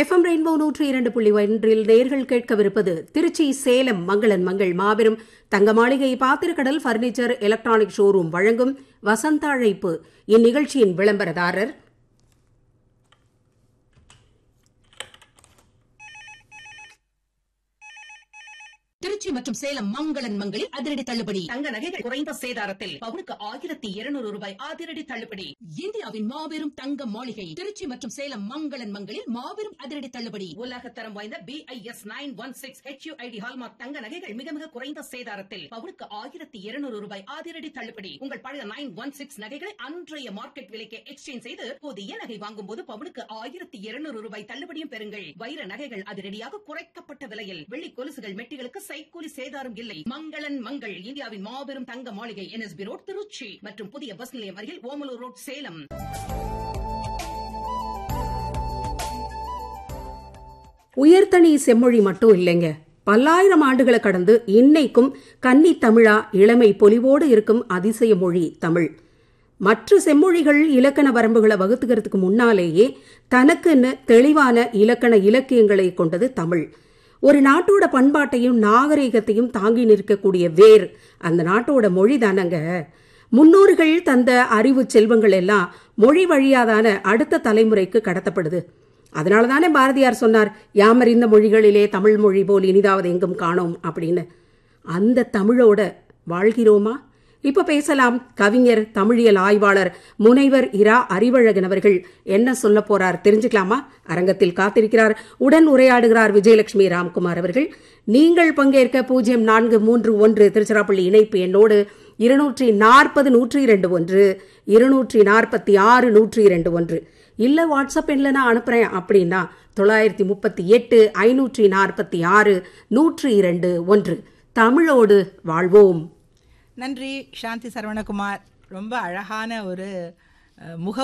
FM rainbow நூற்றி இரண்டு புள்ளி ஒன்றில் நேர்கள் கேட்கவிருப்பது திருச்சி சேலம் மங்களன் மங்கள் மாபெரும் தங்க மாளிகை பாத்திரக்கடல் பர்னிச்சர் எலக்ட்ரானிக் ஷோரூம் வழங்கும் வசந்த அழைப்பு இந்நிகழ்ச்சியின் விளம்பரதாரர் திருச்சி மற்றும் சேலம் மங்களன் மங்களில் அதிரடி தள்ளுபடி தங்க நகைகள் குறைந்த சேதாரத்தில் பவுனுக்கு ஆயிரத்தி இருநூறு ரூபாய் அதிரடி தள்ளுபடி இந்தியாவின் மாபெரும் தங்க மாளிகை திருச்சி மற்றும் சேலம் மங்களன் மங்களில் மாபெரும் அதிரடி தள்ளுபடி உலகத்தரம் வாய்ந்த B I S nine one six HUID hallmark தங்க நகைகள் மிக மிக குறைந்த சேதாரத்தில் பவுனுக்கு ஆயிரத்தி இருநூறு ரூபாய் அதிரடி தள்ளுபடி உங்கள் பழைய நைன் ஒன் சிக்ஸ் நகைகளை அன்றைய மார்க்கெட் விலைக்கு எக்ஸ்சேஞ்ச் செய்து புதிய நகை வாங்கும் போது பவுனுக்கு ஆயிரத்தி இருநூறு ரூபாய் தள்ளுபடியும் பெறுங்கள் வைர நகைகள் அதிரடியாக குறைக்கப்பட்ட விலையில் வெள்ளி கொலுசுகள் மெட்டிகளுக்கு சைக்கூலி சேதாரம் இல்லை மங்களன் மங்கள் இந்தியாவின் மாபெரும் தங்க மாளிகை என்எஸ்பி ரோட் திருச்சி மற்றும் புதிய பஸ் நிலையம் அருகில் ஓமலூர் ரோட் சேலம் உயர்தனி செம்மொழி மட்டும் இல்லைங்க பல்லாயிரம் ஆண்டுகளை கடந்து இன்னைக்கும் கன்னி தமிழா இளமை பொலிவோடு இருக்கும் அதிசய மொழி தமிழ் மற்ற செம்மொழிகள் இலக்கண வரம்புகளை வகுத்துக்கிறதுக்கு முன்னாலேயே தனக்குன்னு தெளிவான இலக்கண இலக்கியங்களை கொண்டது தமிழ் ஒரு நாட்டோட பண்பாட்டையும் நாகரிகத்தையும் தாங்கி நிற்கக்கூடிய வேர் அந்த நாட்டோட மொழி தானங்க முன்னோர்கள் தந்த அறிவு செல்வங்கள் எல்லாம் மொழி வழியாதான அடுத்த தலைமுறைக்கு கடத்தப்படுது அதனால தானே பாரதியார் சொன்னார் யாமறிந்த மொழிகளிலே தமிழ் மொழி போல் இனிதாவது எங்கும் காணோம் அப்படின்னு அந்த தமிழோட வாழ்கிறோமா இப்ப பேசலாம் கவிஞர் தமிழியல் ஆய்வாளர் முனைவர் இரா அறிவழகன் அவர்கள் என்ன சொல்ல போறார் தெரிஞ்சுக்கலாமா அரங்கத்தில் காத்திருக்கிறார் உடன் உரையாடுகிறார் விஜயலட்சுமி ராம்குமார் அவர்கள் நீங்கள் பங்கேற்க பூஜ்ஜியம் நான்கு மூன்று ஒன்று திருச்சிராப்பள்ளி இணைப்பு என்னோடு இருநூற்றி நாற்பது நூற்றி இரண்டு ஒன்று இருநூற்றி நாற்பத்தி ஆறு நூற்றி இரண்டு ஒன்று இல்ல வாட்ஸ்அப் எண்ணில் நான் அனுப்புறேன் அப்படின்னா தொள்ளாயிரத்தி முப்பத்தி எட்டு ஐநூற்றி நாற்பத்தி ஆறு நூற்றி இரண்டு ஒன்று தமிழோடு வாழ்வோம் நன்றி சாந்தி சரவணகுமார் ரொம்ப அழகான ஒரு அஹ், முக